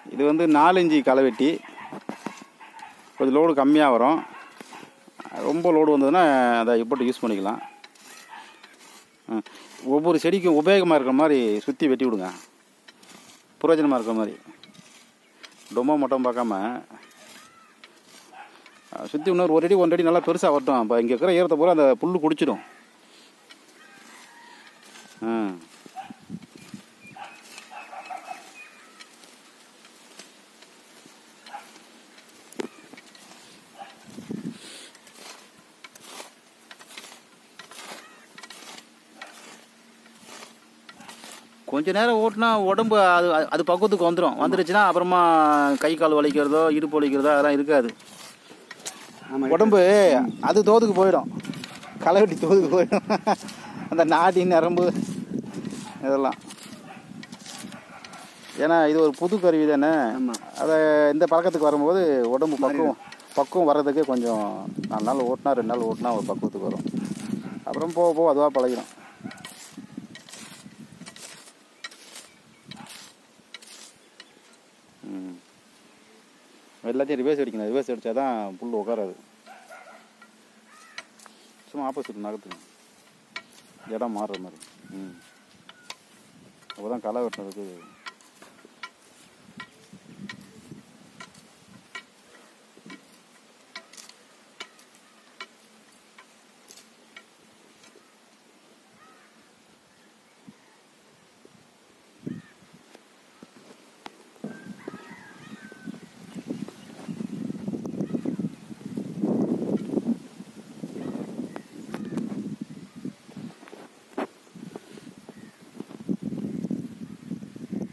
இது வந்து நாலு இன்ச்சு களை வெட்டி கொஞ்சம் லோடு கம்மியாக வரும் ரொம்ப லோடு வந்ததுன்னா அதை போட்டு யூஸ் பண்ணிக்கலாம் ம். ஒவ்வொரு செடிக்கும் உபயோகமாக இருக்கிற மாதிரி சுற்றி வெட்டி விடுங்க பிரயோஜனமாக இருக்கிற மாதிரி ரொம்ப மட்டும் பார்க்காம சுற்றி இன்னொரு ஒரு அடி ஒன்றரை அடி நல்லா பெருசாக வரட்டும் இப்போ இங்கே இருக்கிற ஈரத்தை பூரா அந்த புல் குடிச்சிடும் ஆ கொஞ்ச நேரம் ஓட்டினா உடம்பு அது அது பக்குவத்துக்கு வந்துடும் வந்துருச்சுன்னா அப்புறமா கை கால் வலிக்கிறதோ இடுப்பு வலிக்கிறதோ அதெல்லாம் இருக்காது ஆமாம் உடம்பு அது தோதுக்கு போயிடும் களை வெட்டி தோதுக்கு போயிடும் அந்த நாடி நரம்பு இதெல்லாம் ஏன்னா இது ஒரு புது கருவி தானே ஆமாம் அதை இந்த பழக்கத்துக்கு வரும்போது உடம்பு பக்குவம் பக்குவம் வர்றதுக்கு கொஞ்சம் நாலு நாள் ஓட்டினா ரெண்டு நாள் ஓட்டினா ஒரு பக்குவத்துக்கு வரும் அப்புறம் போக போக அதுவாக பழகிடும் ம். எல்லாத்தையும் ரிவர்ஸ் அடிக்கணும் ரிவர்ஸ் அடித்தா தான் புல் உட்காராது சும்மா ஆப்போசிட் நகர்த்துங்க இடம் மாறுற மாதிரி ம் அப்போ தான் களை வெட்டுறதுக்கு